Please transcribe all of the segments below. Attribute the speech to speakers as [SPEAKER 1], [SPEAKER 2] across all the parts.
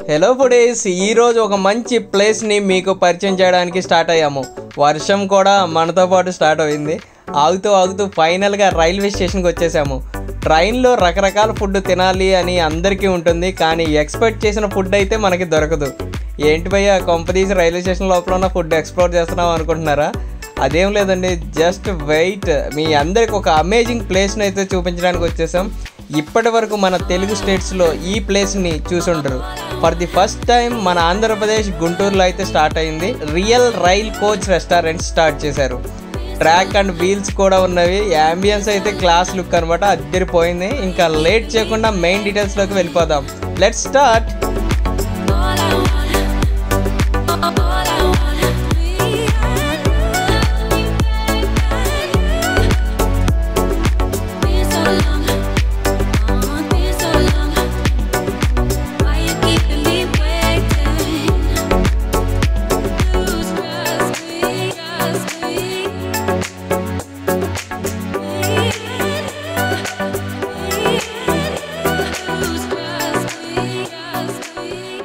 [SPEAKER 1] Hello foodies ఈరోజు ఒక మంచి ప్లేస్ని మీకు పరిచయం చేయడానికి స్టార్ట్ అయ్యాము వర్షం కూడా మనతో పాటు స్టార్ట్ అయింది ఆగుతూ ఆగుతూ ఫైనల్గా రైల్వే స్టేషన్కి వచ్చేసాము ట్రైన్లో రకరకాల ఫుడ్ తినాలి అని అందరికీ ఉంటుంది కానీ ఎక్స్పెక్ట్ చేసిన ఫుడ్ అయితే మనకి దొరకదు ఏంటి భయ్య కొంపదీసి రైల్వే స్టేషన్ లోపల ఉన్న ఫుడ్ ఎక్స్ప్లోర్ చేస్తున్నాం అనుకుంటున్నారా అదేం లేదండి జస్ట్ వెయిట్ మీ అందరికి ఒక అమేజింగ్ ప్లేస్ని అయితే చూపించడానికి వచ్చేసాం ఇప్పటి వరకు మన తెలుగు స్టేట్స్లో ఈ ప్లేస్ని చూసుంటారు ఫర్ ది ఫస్ట్ టైం మన ఆంధ్రప్రదేశ్ గుంటూరులో అయితే స్టార్ట్ అయింది real rail coach restaurant start చేశారు ట్రాక్ అండ్ వీల్స్ కూడా ఉన్నవి యాంబియన్స్ అయితే క్లాస్ లుక్ అనమాట అద్దరిపోయింది ఇంకా లేట్ చేయకుండా మెయిన్ డీటెయిల్స్లోకి వెళ్ళిపోదాం let start
[SPEAKER 2] All I want, all I wanna be Been so long, oh, been so long. Why you keeping me waiting? Lose trust me, trust me. Lose trust me, trust me.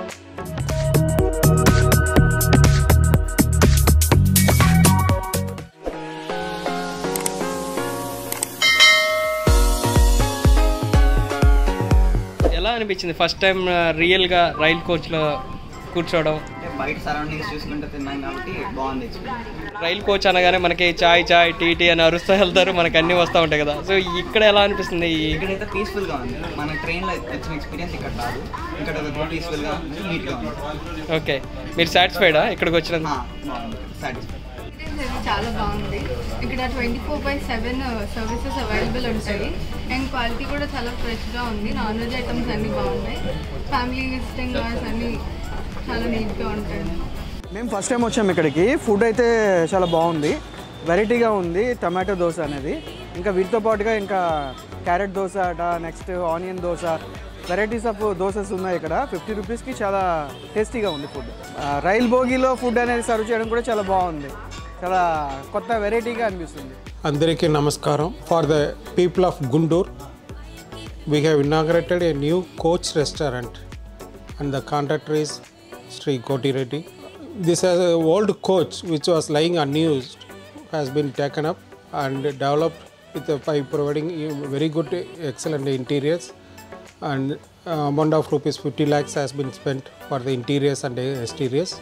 [SPEAKER 1] ఎలా అనిపించింది first time రియల్గా rail కోచ్లో కూర్చోవడం
[SPEAKER 3] అంటే బయట surroundings చూసుకుంటూ తిన్నాం కాబట్టి బాగుంది ఎక్స్పీరియన్స్
[SPEAKER 1] రైల్ కోచ్ అనగానే మనకి చాయ్ చాయ్ టీ టీ అని అరుస్తూ వెళ్తారు మనకి అన్నీ వస్తూ ఉంటాయి కదా సో ఇక్కడ ఎలా అనిపిస్తుంది ఈ
[SPEAKER 3] ఇక్కడైతే పీస్ఫుల్గా ఉంది మన ట్రైన్లో వచ్చిన ఎక్స్పీరియన్స్ ఇక్కడ రాదు ఇక్కడ పీస్ఫుల్గా ఉంది నీట్గా ఉంది
[SPEAKER 1] ఓకే మీరు సాటిస్ఫైడా ఇక్కడికి వచ్చిన
[SPEAKER 3] ఆ, బాగుంది సాటిస్ఫై
[SPEAKER 4] ఇది చాలా బాగుంది ఇక్కడ twenty four by seven services available ఉంటాయి అండ్ క్వాలిటీ కూడా చాలా ఫ్రెష్గా ఉంది నాన్ వెజ్ ఐటమ్స్ అన్నీ బాగున్నాయి ఫ్యామిలీ విజిటింగ్ అవర్స్ అన్నీ చాలా నీట్గా ఉంటాయి
[SPEAKER 5] మేము ఫస్ట్ టైం వచ్చాము ఇక్కడికి ఫుడ్ అయితే చాలా బాగుంది వెరైటీగా ఉంది టమాటో దోశ అనేది ఇంకా వీటితో పాటుగా ఇంకా క్యారెట్ దోశ అట next onion dosa varieties of dosas ఉన్నాయి ఇక్కడ ఫిఫ్టీ రూపీస్కి చాలా టేస్టీగా ఉంది ఫుడ్ రైల్ బోగీలో ఫుడ్ అనేది సర్వ్ చేయడం కూడా చాలా బాగుంది చాలా కొత్త వెరైటీగా అనిపిస్తుంది
[SPEAKER 6] అందరికీ నమస్కారం for the people of Guntur we have inaugurated a new coach restaurant and the contractor is Sri Koti Reddy. This is a old coach which was lying unused has been taken up and developed with the, by providing uh, very good excellent interiors and uh, amount of rupees 50 lakhs has been spent for the interiors and the exteriors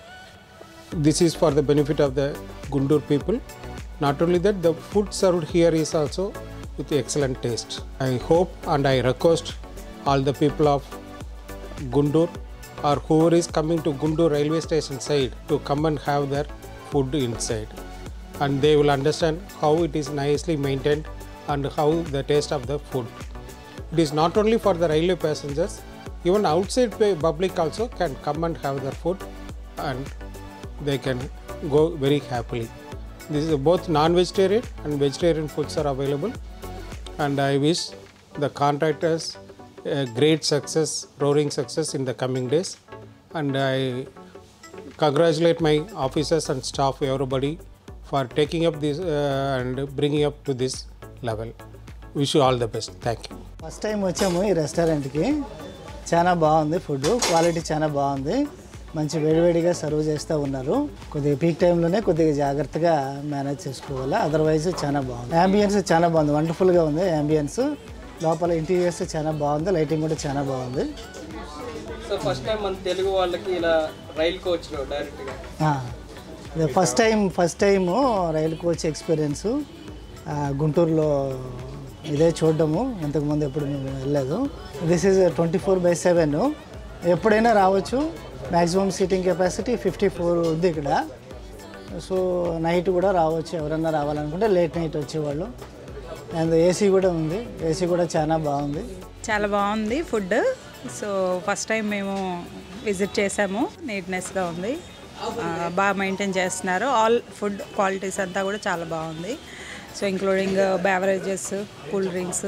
[SPEAKER 6] this is for the benefit of the Gundur people. Not only that, the food served here is also with excellent taste. I hope and I request all the people of Gundur or whoever is coming to Gundur railway station side to come and have their food inside. And they will understand how it is nicely maintained and how the taste of the food. It is not only for the railway passengers, even outside pa- public also can come and have their food and they can go very happily. This is both non-vegetarian and vegetarian foods are available and I wish the contractors a great success, roaring success in the coming days and I congratulate my officers and staff everybody for taking up this uh, and bringing up to this level. Wish you all the best. Thank you.
[SPEAKER 7] First time వచ్చాము ఈ రెస్టారెంట్కి చాలా బాగుంది food quality చాలా బాగుంది మంచి వేడివేడిగా serve చేస్తూ ఉన్నారు కొద్దిగా పీక్ టైంలోనే కొద్దిగా జాగ్రత్తగా మేనేజ్ చేసుకోవాలి అదర్వైజ్ చాలా బాగుంది యాంబియన్స్ చాలా బాగుంది వండర్ఫుల్గా ఉంది యాంబియన్స్ లోపల ఇంటీరియర్స్ చాలా బాగుంది లైటింగ్ కూడా చాలా బాగుంది
[SPEAKER 1] సో ఫస్ట్ టైం మన తెలుగు వాళ్ళకి ఇలా రైల్ కోచ్లో డైరెక్ట్గా
[SPEAKER 7] ఆ, ఇది first time first time rail coach experience గుంటూరులో ఇదే చూడడము ఇంతకుముందు ఎప్పుడు మేము వెళ్ళలేదు this is twenty four by seven ఎప్పుడైనా రావచ్చు maximum seating capacity fifty four ఉంది ఇక్కడ సో నైట్ కూడా రావచ్చు ఎవరన్నా రావాలనుకుంటే లేట్ నైట్ వచ్చేవాళ్ళు అండ్ ఏసీ కూడా ఉంది ఏసీ కూడా చాలా బాగుంది
[SPEAKER 8] చాలా బాగుంది ఫుడ్ సో ఫస్ట్ టైం మేము విజిట్ చేసాము నీట్నెస్గా ఉంది ఆ, బాగా మెయింటైన్ చేస్తున్నారు ఆల్ ఫుడ్ క్వాలిటీస్ అంతా కూడా చాలా బాగుంది so including beverages cool drinks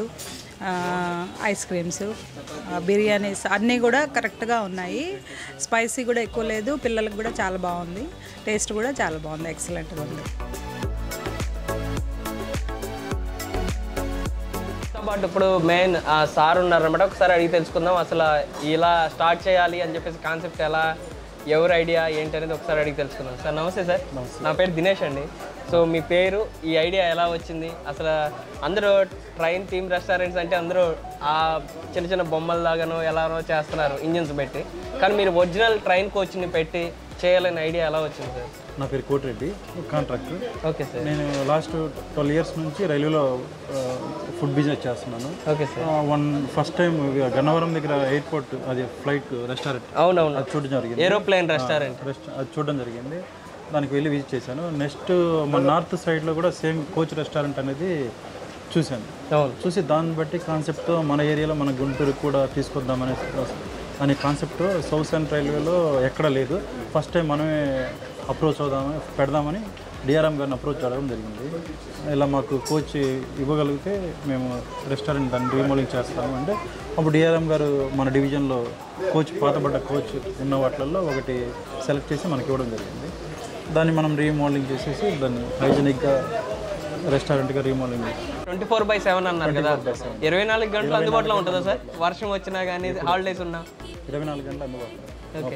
[SPEAKER 8] ice creams biryanis అన్నీ కూడా కరెక్ట్గా ఉన్నాయి స్పైసీ కూడా ఎక్కువ లేదు పిల్లలకు కూడా చాలా బాగుంది టేస్ట్ కూడా చాలా బాగుంది ఎక్సలెంట్గా ఉంది
[SPEAKER 1] పాటు ఇప్పుడు మెయిన్ సార్ ఉన్నారనమాట ఒకసారి అడిగి తెలుసుకుందాం అసలు ఇలా స్టార్ట్ చేయాలి అని చెప్పేసి కాన్సెప్ట్ ఎలా ఎవరి ఐడియా ఏంటి అనేది ఒకసారి అడిగి తెలుసుకుందాం సార్ నమస్తే సార్ నా పేరు దినేష్ అండి సో మీ పేరు ఈ ఐడియా ఎలా వచ్చింది అసలు అందరూ ట్రైన్ థీమ్ రెస్టారెంట్స్ అంటే అందరూ ఆ చిన్న చిన్న బొమ్మల లాగానో ఎలానో చేస్తున్నారు ఇంజిన్స్ పెట్టి కానీ మీరు ఒరిజినల్ ట్రైన్ కోచ్ని పెట్టి చేయాలనే ఐడియా ఎలా వచ్చింది సార్
[SPEAKER 9] నా పేరు కోటిరెడ్డి కాంట్రాక్టర్
[SPEAKER 1] ఓకే సార్
[SPEAKER 9] నేను లాస్ట్ ట్వెల్వ్ ఇయర్స్ నుంచి రైల్వేలో ఫుడ్ బిజినెస్ చేస్తున్నాను
[SPEAKER 1] okay sir
[SPEAKER 9] one first time Gannavaram దగ్గర ఎయిర్పోర్ట్ అది ఫ్లైట్ రెస్టారెంట్
[SPEAKER 1] అవునవును
[SPEAKER 9] అది చూడడం జరిగింది
[SPEAKER 1] ఏరోప్లేన్ రెస్టారెంట్
[SPEAKER 9] రెస్ట్ అది చూడడం జరిగింది దానికి వెళ్ళి విజిట్ చేశాను నెక్స్ట్ మన నార్త్ సైడ్లో కూడా సేమ్ కోచ్ రెస్టారెంట్ అనేది చూశాను
[SPEAKER 1] అవును
[SPEAKER 9] చూసి దాన్ని బట్టి కాన్సెప్ట్తో మన ఏరియాలో మన గుంటూరుకు కూడా తీసుకొద్దామనే అనే కాన్సెప్ట్ సౌత్ సెంట్రల్ రైల్వేలో ఎక్కడ లేదు ఫస్ట్ టైం మనమే అప్రోచ్ అవుదామని పెడదామని డిఆర్ఎం గారిని అప్రోచ్ అడగడం జరిగింది ఇలా మాకు కోచ్ ఇవ్వగలిగితే మేము రెస్టారెంట్ దాన్ని రీమోడలింగ్ చేస్తాము అంటే అప్పుడు డిఆర్ఎం గారు మన డివిజన్లో కోచ్ పాతబడ్డ కోచ్ ఉన్న వాటిల్లో ఒకటి సెలెక్ట్ చేసి మనకి ఇవ్వడం జరిగింది దాన్ని మనం రీమోడలింగ్ చేసేసి దాన్ని హైజెనిక్గా రెస్టారెంట్గా రీమోడలింగ్ చేసి
[SPEAKER 1] ట్వంటీ ఫోర్ బై సెవెన్ అన్నారు కదా ఇరవై నాలుగు గంటలు అందుబాటులో ఉంటుందా సార్ వర్షం వచ్చినా కానీ హాలిడేస్ ఉన్నా
[SPEAKER 9] ఇరవై నాలుగు గంటలు అందుబాటులో
[SPEAKER 1] ఓకే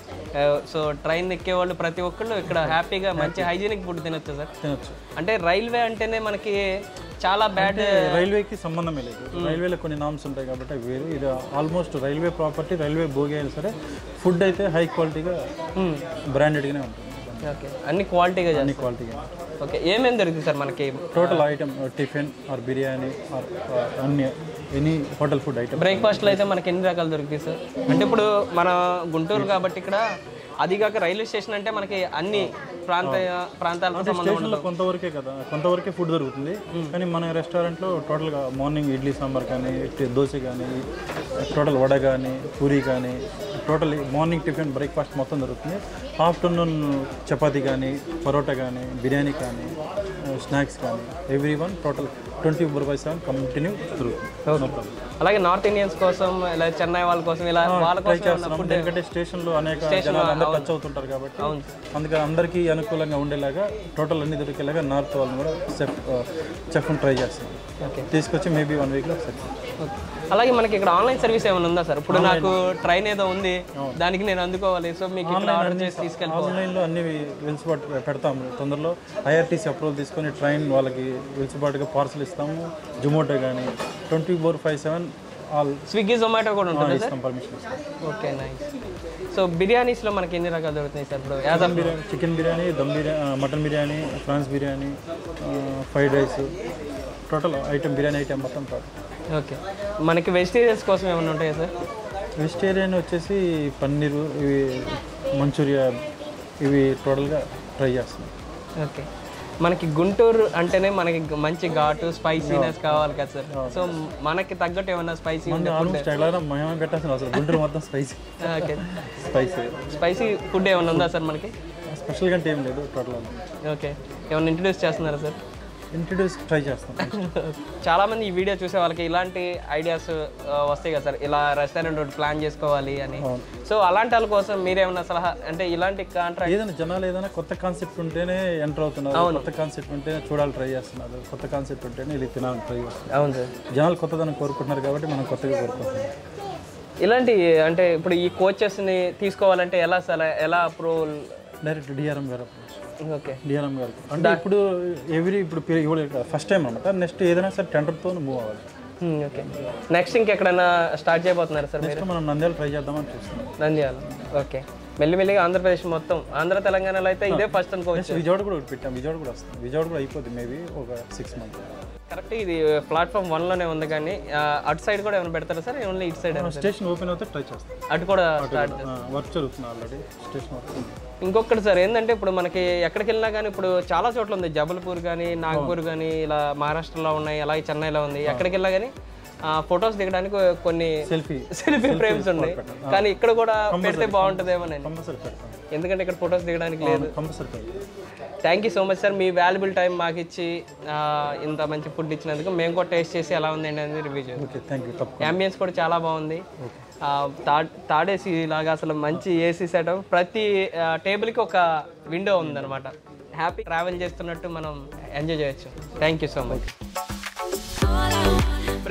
[SPEAKER 1] సో ట్రైన్ ఎక్కే వాళ్ళు ప్రతి ఒక్కళ్ళు ఇక్కడ హ్యాపీగా మంచి హైజీనిక్ ఫుడ్ తినొచ్చు సార్
[SPEAKER 9] తినొచ్చు
[SPEAKER 1] అంటే రైల్వే అంటేనే మనకి చాలా బ్యాడ్
[SPEAKER 9] రైల్వేకి సంబంధమే లేదు రైల్వేలో కొన్ని నామ్స్ ఉంటాయి కాబట్టి అవి వేరు ఇది ఆల్మోస్ట్ రైల్వే ప్రాపర్టీ రైల్వే భోగి అయినా సరే ఫుడ్ అయితే హై క్వాలిటీగా బ్రాండెడ్గానే ఉంటుంది
[SPEAKER 1] ఓకే అన్ని క్వాలిటీగా
[SPEAKER 9] అన్ని
[SPEAKER 1] చేస్తారు
[SPEAKER 9] క్వాలిటీగా
[SPEAKER 1] ఓకే ఏమేమి దొరుకుతుంది సార్ మనకి
[SPEAKER 9] total item tiffin or biryani or అన్ని ఎనీ హోటల్ ఫుడ్ ఐటమ్
[SPEAKER 1] బ్రేక్ఫాస్ట్లో అయితే మనకి ఎన్ని రకాలు దొరుకుతాయి సార్ అంటే ఇప్పుడు మన గుంటూరు కాబట్టి ఇక్కడ అది కాక రైల్వే స్టేషన్ అంటే మనకి అన్ని ప్రాంత ప్రాంతాలతో సంబంధం
[SPEAKER 9] స్టేషన్లో కొంతవరకే కదా కొంతవరకే ఫుడ్ దొరుకుతుంది కానీ మన రెస్టారెంట్లో టోటల్గా మార్నింగ్ ఇడ్లీ సాంబార్ కానీ టి- దోశ కానీ టోటల్ వడ కానీ పూరి కానీ టోటల్ మార్నింగ్ టిఫిన్ బ్రేక్ఫాస్ట్ మొత్తం దొరుకుతుంది ఆఫ్టర్నూన్ చపాతీ కానీ పరోటా కానీ బిర్యానీ కానీ స్నాక్స్ కానీ every one total twenty four by seven continue దొరుకుతుంది No problem.
[SPEAKER 1] అలాగే నార్త్ ఇండియన్స్ కోసం ఇలా చెన్నై వాళ్ళ కోసం ఇలా వాళ్ళ
[SPEAKER 9] ట్రై
[SPEAKER 1] కోసం ఏమన్నా
[SPEAKER 9] చేస్తున్నాం ఎందుకంటే స్టేషన్లో అనేక జనాలు అందరూ టచ్ అవుతుంటారు కాబట్టి అందుకని అందరికీ అనుకూలంగా ఉండేలాగా టోటల్ అన్ని దొరికేలాగా నార్త్ వాళ్ళని కూడా చెఫ్ చెఫ్ని ట్రై చేస్తున్నాం తీసుకొచ్చి మేబీ వన్ వీక్లో సెట్
[SPEAKER 1] ఓకే. అలాగే మనకి ఇక్కడ ఆన్లైన్ సర్వీస్ ఏమైనా ఉందా సార్ ఇప్పుడు నాకు ట్రైన్ ఏదో ఉంది దానికి నేను అందుకోవాలి సో మీకు ఇక్కడ ఆర్డర్ చేసి తీసుకెళ్ళిపోవాలి
[SPEAKER 9] ఆన్లైన్లో అన్ని వెలుసుబాటు పెడతాము తొందరలో ఐఆర్టీసీ అప్రూవల్ తీసుకొని ట్రైన్ వాళ్ళకి వెలుసుబాటుగా పార్సల్ ఇస్తాము జొమాటో కానీ twenty four five seven all
[SPEAKER 1] Swiggy Zomato కూడా ఉంటుంది సార్
[SPEAKER 9] ఇస్తాం పర్మిషన్ ఇస్తాం
[SPEAKER 1] ఓకే నైస్ సో బిర్యానీస్లో మనకి ఎన్ని రకాలు దొరుకుతాయి సార్ ఇప్పుడు as of
[SPEAKER 9] biryani chicken biryani dum biryani mutton biryani prawns biryani fried rice total item biryani item మొత్తం టోటల్
[SPEAKER 1] ఓకే మనకి వెజిటేరియన్స్ కోసం ఏమైనా ఉంటాయా సార్
[SPEAKER 9] వెజిటేరియన్ వచ్చేసి పన్నీరు ఇవి మంచూరియా ఇవి టోటల్గా ట్రై చేస్తున్నాం
[SPEAKER 1] ఓకే మనకి గుంటూరు అంటేనే మనకి గ- మంచి ఘాటు స్పైసీనెస్ కావాలి కదా సార్ సో మనకి తగ్గట్టు ఏమన్నా స్పైసీ ఉండే
[SPEAKER 9] ఆల్మోస్ట్ ఎలా మేమే పెట్టాల్సిన అవసరం గుంటూరు మొత్తం spicy
[SPEAKER 1] okay
[SPEAKER 9] spicy
[SPEAKER 1] spicy food ఏమైనా ఉందా సార్ మనకి
[SPEAKER 9] స్పెషల్గా అంటే ఏం లేదు టోటల్
[SPEAKER 1] ఓకే ఏమైనా ఇంట్రడ్యూస్ చేస్తున్నారా సార్
[SPEAKER 9] ఇంట్రడ్యూస్ ట్రై చేస్తాం
[SPEAKER 1] చాలా మంది ఈ వీడియో చూసే వాళ్ళకి ఇలాంటి ఐడియాస్ వస్తాయి కదా సార్ ఇలా రెస్టారెంట్ ఒకటి ప్లాన్ చేసుకోవాలి అని సో అలాంటి వాళ్ళ కోసం మీరేమన్నా సలహా అంటే ఇలాంటి కాంట్రాక్ట్
[SPEAKER 9] ఏదైనా జనాలు ఏదైనా కొత్త కాన్సెప్ట్ ఉంటేనే ఎంటర్ అవుతున్నారు కొత్త కాన్సెప్ట్ ఉంటేనే చూడాలి ట్రై చేస్తున్నారు కొత్త కాన్సెప్ట్ ఉంటేనే ఇది తినాలని ట్రై చేస్తున్నారు
[SPEAKER 1] అవును సార్
[SPEAKER 9] జనాలు కొత్తదనం కోరుకుంటున్నారు కాబట్టి మనం కొత్తగా కోరుకుంటున్నాం
[SPEAKER 1] ఇలాంటి అంటే ఇప్పుడు ఈ కోచెస్ని తీసుకోవాలంటే ఎలా సార్ ఎలా approval
[SPEAKER 9] direct DRM garu
[SPEAKER 1] okay
[SPEAKER 9] DRM గారికి అంటే ఇప్పుడు ఎవ్రీ ఇప్పుడు ఫస్ట్ టైం అనమాట నెక్స్ట్ ఏదైనా సరే టెండర్తో మూవ్ అవ్వాలి
[SPEAKER 1] ఓకే నెక్స్ట్ ఇంకెక్కడైనా స్టార్ట్ చేయబోతున్నారు సార్ మీరు
[SPEAKER 9] నెక్స్ట్ మనం నంద్యాల ట్రై చేద్దామని చూస్తున్నాం
[SPEAKER 1] నంద్యాల ఓకే మెల్లిమెల్లిగా ఆంధ్రప్రదేశ్ మొత్తం ఆంధ్ర తెలంగాణలో అయితే ఇదే ఫస్ట్ అనుకోవచ్చు
[SPEAKER 9] నెక్స్ట్ విజయవాడ కూడా ఒకటి పెట్టాం విజయవాడ కూడా వస్తుంది విజయవాడ కూడా అయిపోద్ది మేబీ ఒక సిక్స్ మంత్
[SPEAKER 1] కరెక్ట్ ఇది ప్లాట్ఫామ్ వన్లోనే ఉంది కానీ ఆ, అటు సైడ్ కూడా ఏమైనా పెడతారా సార్ ఓన్లీ ఇటు సైడ్
[SPEAKER 9] స్టేషన్ ఓపెన్ అవుతే ట్రై చేస్తాం
[SPEAKER 1] అటు కూడా స్టార్ట్
[SPEAKER 9] వర్క్ జరుగుతుంది ఆల్రెడీ స్టేషన్ వర్క్
[SPEAKER 1] ఇంకొకటి సార్ ఏంటంటే ఇప్పుడు మనకి ఎక్కడికి వెళ్ళినా కానీ ఇప్పుడు చాలా చోట్ల ఉంది జబల్పూర్ కానీ నాగ్పూర్ కానీ ఇలా మహారాష్ట్రలో ఉన్నాయి అలాగే చెన్నైలో ఉంది ఎక్కడికి వెళ్ళినా కానీ ఫొటోస్ దిగడానికి కొన్ని
[SPEAKER 9] సెల్ఫీ
[SPEAKER 1] సెల్ఫీ ఫ్రేమ్స్ ఉన్నాయి కానీ ఇక్కడ కూడా పెడితే బాగుంటుందేమో నేను
[SPEAKER 9] కంపల్సరీ పెడతాం
[SPEAKER 1] ఎందుకంటే ఇక్కడ ఫొటోస్ దిగడానికి లేదు
[SPEAKER 9] కంపల్సరీ పెడతాం
[SPEAKER 1] thank you so much sir మీ వాల్యుబుల్ టైం మాకు ఇచ్చి ఆ, ఇంత మంచి ఫుడ్ ఇచ్చినందుకు మేము కూడా టేస్ట్ చేసి ఎలా ఉంది అనేది రివ్యూ చేస్తాం
[SPEAKER 9] ఓకే థ్యాంక్ యూ తప్పకుండా
[SPEAKER 1] అంబియన్స్ కూడా చాలా బాగుంది ఆ, థర్డ్ థర్డ్ ఏసీ లాగా అసలు మంచి ఏసీ సెటప్ ప్రతి ఆ, టేబుల్కి ఒక విండో ఉందన్నమాట హ్యాపీ ట్రావెల్ చేస్తున్నట్టు మనం ఎంజాయ్ చేయొచ్చు థ్యాంక్ యూ సో మచ్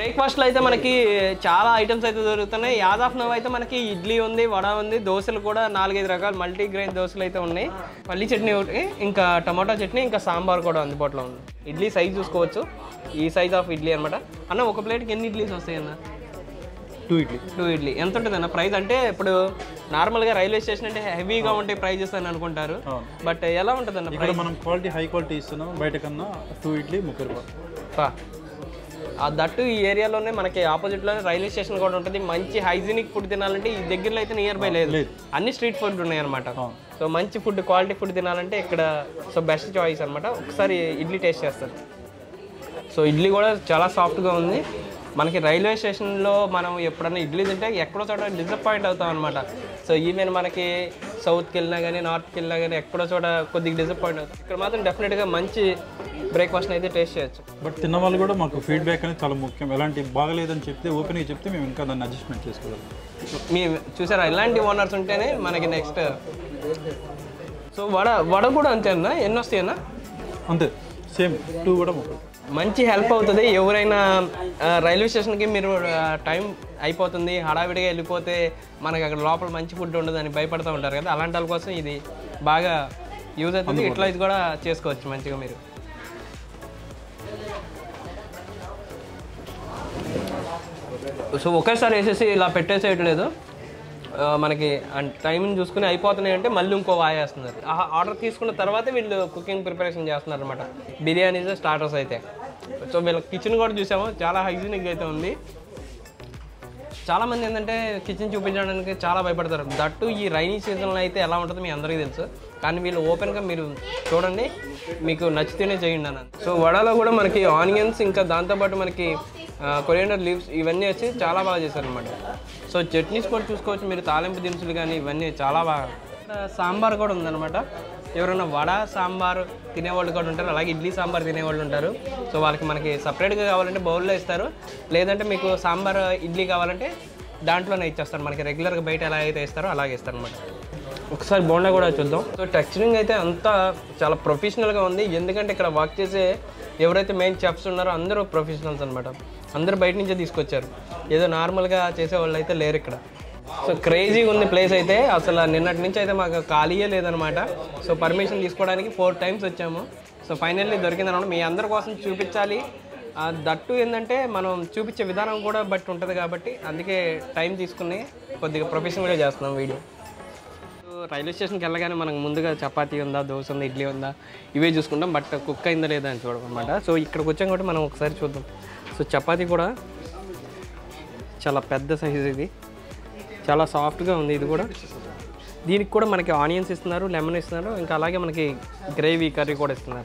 [SPEAKER 1] బ్రేక్ఫాస్ట్లో అయితే మనకి చాలా ఐటమ్స్ అయితే దొరుకుతున్నాయి యాజ్ ఆఫ్ నవ్ అయితే మనకి ఇడ్లీ ఉంది వడ ఉంది దోశలు కూడా నాలుగైదు రకాల మల్టీ గ్రెయిన్ దోశలు అయితే ఉన్నాయి పల్లి చట్నీ ఒకటి ఇంకా టమాటా చట్నీ ఇంకా సాంబార్ కూడా అందుబాటులో ఉంది ఇడ్లీ సైజ్ చూసుకోవచ్చు ఈ సైజ్ ఆఫ్ ఇడ్లీ అనమాట అన్న ఒక ప్లేట్కి ఎన్ని ఇడ్లీస్ వస్తాయి అన్న
[SPEAKER 9] టూ ఇడ్లీ
[SPEAKER 1] టూ ఇడ్లీ ఎంత ఉంటుంది అన్న ప్రైస్ అంటే ఇప్పుడు నార్మల్గా రైల్వే స్టేషన్ అంటే హెవీగా ఉంటాయి ప్రైజెస్ అని అనుకుంటారు బట్ ఎలా ఉంటుంది అన్న
[SPEAKER 9] ఇక్కడ మనం క్వాలిటీ హై క్వాలిటీ ఇస్తున్నాం బయట కన్నా టూ ఇడ్లీ ముప్పై రూపాయలు
[SPEAKER 1] పా. ఆ దట్టు ఈ ఏరియాలోనే మనకి ఆపోజిట్లోనే రైల్వే స్టేషన్ కూడా ఉంటుంది మంచి హైజీనిక్ ఫుడ్ తినాలంటే ఈ దగ్గరలో అయితే నియర్ బై లేదు అన్ని స్ట్రీట్ ఫుడ్ ఉన్నాయి అనమాట సో మంచి ఫుడ్ క్వాలిటీ ఫుడ్ తినాలంటే ఇక్కడ సో బెస్ట్ చాయిస్ అనమాట ఒకసారి ఇడ్లీ టేస్ట్ చేస్తారు సో ఇడ్లీ కూడా చాలా సాఫ్ట్గా ఉంది మనకి రైల్వే స్టేషన్లో మనం ఎప్పుడైనా ఇడ్లీ తింటే ఎక్కడో చోట డిసప్పాయింట్ అవుతాం అనమాట సో ఈవెన్ మనకి సౌత్కి వెళ్ళినా కానీ నార్త్కి వెళ్ళినా కానీ ఎక్కడో చోట కొద్దిగా డిసప్పాయింట్ అవుతాం ఇక్కడ మాత్రం డెఫినెట్గా మంచి బ్రేక్ఫాస్ట్ అయితే టేస్ట్ చేయొచ్చు
[SPEAKER 9] బట్ తిన్న వాళ్ళు కూడా మాకు ఫీడ్బ్యాక్ అనేది చాలా ముఖ్యం ఎలాంటి బాగలేదని చెప్తే ఓపెన్గా చెప్తే మేము ఇంకా దాన్ని అడ్జస్ట్మెంట్ చేసుకోగలం
[SPEAKER 1] మీ చూసారా ఇలాంటి ఓనర్స్ ఉంటేనే మనకి నెక్స్ట్ సో వడ వడ కూడా అంతే అన్న ఎన్ని వస్తాయి అన్న
[SPEAKER 9] అంతే సేమ్ టూ కూడా ముప్పై
[SPEAKER 1] మంచి హెల్ప్ అవుతుంది ఎవరైనా ఆ, రైల్వే స్టేషన్కి మీరు ఆ, టైం అయిపోతుంది హడావిడిగా వెళ్ళిపోతే మనకి అక్కడ లోపల మంచి ఫుడ్ ఉండదు అని భయపడుతూ ఉంటారు కదా అలాంటి వాళ్ళ కోసం ఇది బాగా యూజ్ అవుతుంది ఇట్లా ఇది కూడా చేసుకోవచ్చు మంచిగా మీరు సో ఒకేసారి వేసేసి ఇలా పెట్టేసేయట్లేదు ఆ, మనకి టైంని చూసుకుని అయిపోతున్నాయి అంటే మళ్ళీ ఇంకో వాయేస్తున్నారు ఆ ఆర్డర్ తీసుకున్న తర్వాత వీళ్ళు కుకింగ్ ప్రిపరేషన్ చేస్తున్నారు అనమాట బిర్యానీస్ స్టార్టర్స్ అయితే సో వీళ్ళ కిచెన్ కూడా చూసాము చాలా హైజీనిక్ అయితే ఉంది చాలామంది ఏంటంటే కిచెన్ చూపించడానికి చాలా భయపడతారు దట్టు ఈ రైనీ సీజన్లో అయితే ఎలా ఉంటుందో మీ అందరికీ తెలుసు కానీ వీళ్ళు ఓపెన్గా మీరు చూడండి మీకు నచ్చితేనే చేయండి అన్న సో వడలో కూడా మనకి ఆనియన్స్ ఇంకా దాంతోపాటు మనకి కొరియండర్ లీవ్స్ ఇవన్నీ వచ్చి చాలా బాగా చేశారు అనమాట సో చట్నీస్ కూడా చూసుకోవచ్చు మీరు తాలింపు దినుసులు కానీ ఇవన్నీ చాలా బాగా ఇక్కడ సాంబార్ కూడా ఉందన్నమాట ఎవరైనా వడ సాంబార్ తినేవాళ్ళు కూడా ఉంటారు అలాగే ఇడ్లీ సాంబార్ తినేవాళ్ళు ఉంటారు సో వాళ్ళకి మనకి సపరేట్గా కావాలంటే బౌల్లో ఇస్తారు లేదంటే మీకు సాంబార్ ఇడ్లీ కావాలంటే దాంట్లోనే ఇచ్చేస్తారు మనకి రెగ్యులర్గా బయట ఎలా అయితే ఇస్తారో అలాగే ఇస్తారు అనమాట ఒకసారి బోండా కూడా చూద్దాం సో టెక్స్చరింగ్ అయితే అంతా చాలా ప్రొఫెషనల్గా ఉంది ఎందుకంటే ఇక్కడ వర్క్ చేసే ఎవరైతే మెయిన్ చెఫ్స్ ఉన్నారో అందరూ ప్రొఫెషనల్స్ అనమాట అందరూ బయట నుంచే తీసుకొచ్చారు ఏదో నార్మల్గా చేసే వాళ్ళు అయితే లేరు ఇక్కడ సో క్రేజీగా ఉంది ప్లేస్ అయితే అసలు నిన్నటి నుంచి అయితే మాకు ఖాళీయే లేదనమాట సో పర్మిషన్ తీసుకోవడానికి ఫోర్ టైమ్స్ వచ్చాము సో ఫైనల్లీ దొరికిందనమాట మీ అందరి కోసం చూపించాలి ఆ దట్టు ఏంటంటే మనం చూపించే విధానం కూడా బట్టి ఉంటుంది కాబట్టి అందుకే టైం తీసుకుని కొద్దిగా ప్రొఫెషనల్గా చేస్తున్నాం వీడియో సో రైల్వే స్టేషన్కి వెళ్ళగానే మనకు ముందుగా చపాతీ ఉందా దోశ ఉందా ఇడ్లీ ఉందా ఇవే చూసుకుంటాం బట్ కుక్ అయిందా లేదా అని చూడడం అనమాట సో ఇక్కడికి వచ్చాం కాబట్టి మనం ఒకసారి చూద్దాం సో చపాతీ కూడా చాలా పెద్ద సైజ్ ఇది చాలా సాఫ్ట్గా ఉంది ఇది కూడా దీనికి కూడా మనకి ఆనియన్స్ ఇస్తున్నారు లెమన్ ఇస్తున్నారు ఇంకా అలాగే మనకి గ్రేవీ కర్రీ కూడా ఇస్తున్నారు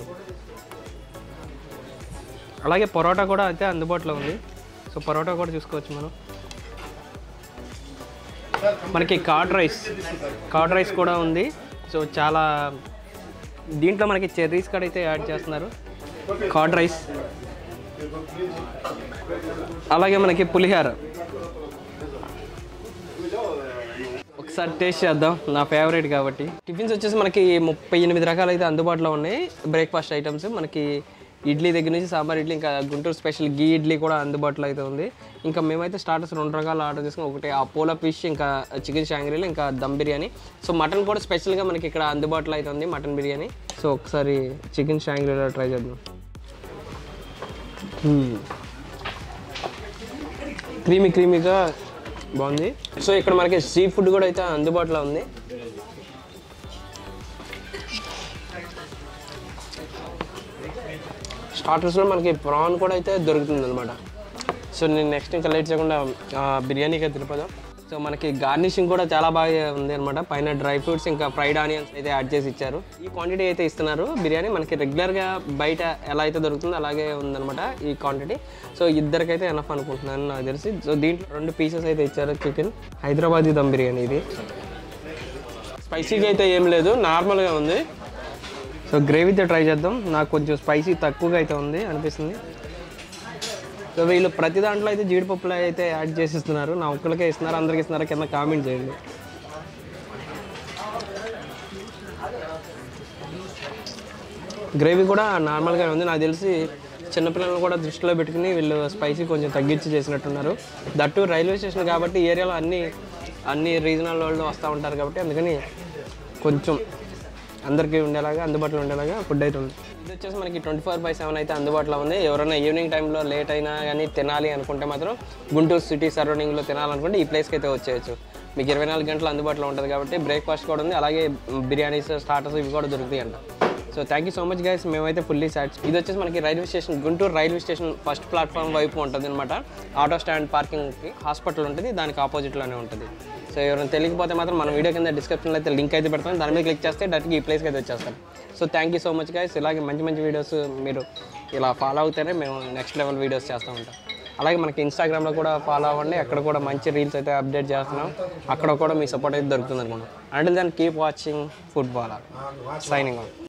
[SPEAKER 1] అలాగే పరోటా కూడా అయితే అందుబాటులో ఉంది సో పరోటా కూడా చూసుకోవచ్చు మనం మనకి కార్డ్ రైస్ కార్డ్ రైస్ కూడా ఉంది సో చాలా దీంట్లో మనకి చెర్రీస్ కూడా అయితే యాడ్ చేస్తున్నారు కార్డ్ రైస్ అలాగే మనకి పులిహార ఒకసారి టేస్ట్ చేద్దాం నా ఫేవరెట్ కాబట్టి టిఫిన్స్ వచ్చేసి మనకి ముప్పై ఎనిమిది రకాలు అయితే అందుబాటులో ఉన్నాయి బ్రేక్ఫాస్ట్ ఐటమ్స్ మనకి ఇడ్లీ దగ్గర నుంచి సాంబార్ ఇడ్లీ ఇంకా గుంటూరు స్పెషల్ గీ ఇడ్లీ కూడా అందుబాటులో అయితే ఉంది ఇంకా మేమైతే స్టార్టర్స్ రెండు రకాలు ఆర్డర్ చేసుకుని ఒకటి అపోలో ఫిష్ ఇంకా చికెన్ షాంగ్రీలు ఇంకా దమ్ బిర్యానీ సో మటన్ కూడా స్పెషల్గా మనకి ఇక్కడ అందుబాటులో అయితే ఉంది మటన్ బిర్యానీ సో ఒకసారి చికెన్ షాంగ్రీలో ట్రై చేద్దాం క్రీమీ క్రీమీగా బాగుంది సో ఇక్కడ మనకి సీ ఫుడ్ కూడా అయితే అందుబాటులో ఉంది స్టార్టర్స్లో మనకి ప్రాన్ కూడా అయితే దొరుకుతుంది అనమాట సో నేను నెక్స్ట్ ఇంకా లేట్ చేయకుండా ఆ, బిర్యానీకి అయితే తిరుపదాం సో మనకి గార్నిషింగ్ కూడా చాలా బాగా ఉంది అనమాట పైన డ్రై ఫ్రూట్స్ ఇంకా ఫ్రైడ్ ఆనియన్స్ అయితే యాడ్ చేసి ఇచ్చారు ఈ క్వాంటిటీ అయితే ఇస్తున్నారు బిర్యానీ మనకి రెగ్యులర్గా బయట ఎలా అయితే దొరుకుతుందో అలాగే ఉందన్నమాట ఈ క్వాంటిటీ సో ఇద్దరికైతే ఎనఫ్ అనుకుంటున్నాను నాకు తెలిసి సో దీంట్లో రెండు పీసెస్ అయితే ఇచ్చారు చికెన్ హైదరాబాదీ దమ్ బిర్యానీ ఇది స్పైసీగా అయితే ఏం లేదు నార్మల్గా ఉంది సో గ్రేవీతో ట్రై చేద్దాం నాకు కొంచెం స్పైసీ తక్కువగా అయితే ఉంది అనిపిస్తుంది సో వీళ్ళు ప్రతి దాంట్లో అయితే జీడిపప్పులు అయితే యాడ్ చేసి ఇస్తున్నారు నా ఒక్కరికే ఇస్తున్నారు అందరికి ఇస్తున్నారు కింద కామెంట్ చేయండి గ్రేవీ కూడా నార్మల్గా ఉంది నాకు తెలిసి చిన్నపిల్లలను కూడా దృష్టిలో పెట్టుకుని వీళ్ళు స్పైసీ కొంచెం తగ్గించి చేసినట్టున్నారు దట్టు రైల్వే స్టేషన్ కాబట్టి ఈ ఏరియాలో అన్ని అన్ని రీజనల్ వాళ్ళు వస్తూ ఉంటారు కాబట్టి అందుకని కొంచెం అందరికీ ఉండేలాగా అందుబాటులో ఉండేలాగా ఫుడ్ అయితే ఉంది ఇది వచ్చేసి మనకి ట్వంటీ ఫోర్ బై సెవెన్ అయితే అందుబాటులో ఉంది ఎవరైనా ఈవినింగ్ టైంలో లేట్ అయినా కానీ తినాలి అనుకుంటే మాత్రం గుంటూరు సిటీ సరౌండింగ్లో తినాలనుకుంటే ఈ ప్లేస్కి అయితే వచ్చేయచ్చు మీకు ఇరవై నాలుగు గంటలు అందుబాటులో ఉంటుంది కాబట్టి బ్రేక్ఫాస్ట్ కూడా ఉంది అలాగే బిర్యానీస్ స్టార్టర్స్ ఇవి కూడా దొరుకుతాయి అంట so thank you so much guys మేమైతే ఫుల్లీ సాటిస్ ఇది వచ్చేసి మనకి railway station Guntur railway station first platform వైపు ఉంటుంది అనమాట ఆటో స్టాండ్ పార్కింగ్కి హాస్పిటల్ ఉంటుంది దానికి ఆపోజిట్లోనే ఉంటుంది సో ఎవరైనా తెలియకపోతే మాత్రం మన వీడియో కింద డిస్క్రిప్షన్లో అయితే లింక్ అయితే పెడతాను దాని మీద క్లిక్ చేస్తే డైరెక్ట్గా ఈ ప్లేస్కి అయితే వచ్చేస్తాను so thank you so much guys ఇలాగే మంచి మంచి వీడియోస్ మీరు ఇలా ఫాలో అవుతేనే మేము నెక్స్ట్ లెవెల్ వీడియోస్ చేస్తూ ఉంటాం అలాగే మనకి ఇన్స్టాగ్రామ్లో కూడా ఫాలో అవ్వండి అక్కడ కూడా మంచి రీల్స్ అయితే అప్డేట్ చేస్తున్నాం అక్కడ కూడా మీ సపోర్ట్ అయితే దొరుకుతుంది అనుకున్నాం and then keep watching football signing on